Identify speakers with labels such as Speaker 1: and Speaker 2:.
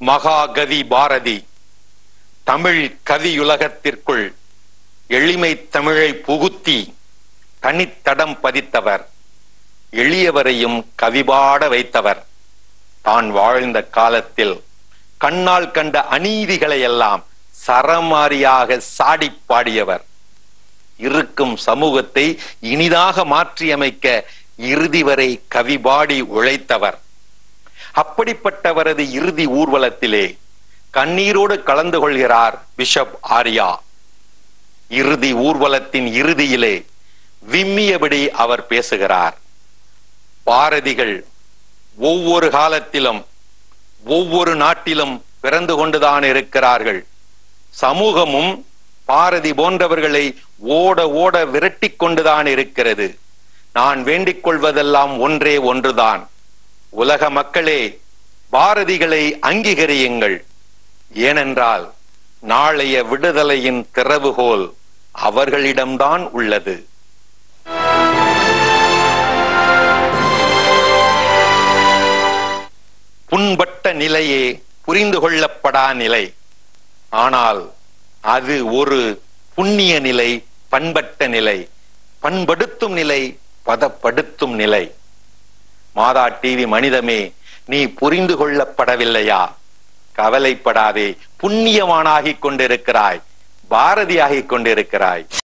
Speaker 1: மகாகவி பாரதி தமிழ் கவியுலகத்திற்குள் எளிமை தமிழை புகுத்தி தனித்தடம் பதித்தவர் எளியவரையும் கவிபாட வைத்தவர் தான் வாழ்ந்த காலத்தில் கண்ணால் கண்ட அநீதிகளை எல்லாம் சரமாரியாக சாடி பாடியவர் இருக்கும் சமூகத்தை இனிதாக மாற்றியமைக்க இறுதி வரை கவிபாடி உழைத்தவர் அப்படிப்பட்டவரது இறுதி ஊர்வலத்திலே கண்ணீரோடு கலந்து கொள்கிறார் பிஷப் ஆரியா இறுதி ஊர்வலத்தின் இறுதியிலே விம்மியபடி அவர் பேசுகிறார் பாரதிகள் ஒவ்வொரு காலத்திலும் ஒவ்வொரு நாட்டிலும் பிறந்து கொண்டுதான் இருக்கிறார்கள் சமூகமும் பாரதி போன்றவர்களை ஓட ஓட விரட்டி கொண்டுதான் இருக்கிறது நான் வேண்டிக் கொள்வதெல்லாம் ஒன்றே ஒன்றுதான் உலக மக்களே பாரதிகளை அங்கீகரியுங்கள் ஏனென்றால் நாளைய விடுதலையின் திறவுகோல் அவர்களிடம்தான் உள்ளது புண்பட்ட நிலையே புரிந்து கொள்ளப்படா நிலை ஆனால் அது ஒரு புண்ணிய நிலை பண்பட்ட நிலை பண்படுத்தும் நிலை பதப்படுத்தும் நிலை மாதா டிவி மனிதமே நீ புரிந்து கொள்ளப்படவில்லையா கவலைப்படாதே புண்ணியவானாகிக் கொண்டிருக்கிறாய் பாரதியாகிக் கொண்டிருக்கிறாய்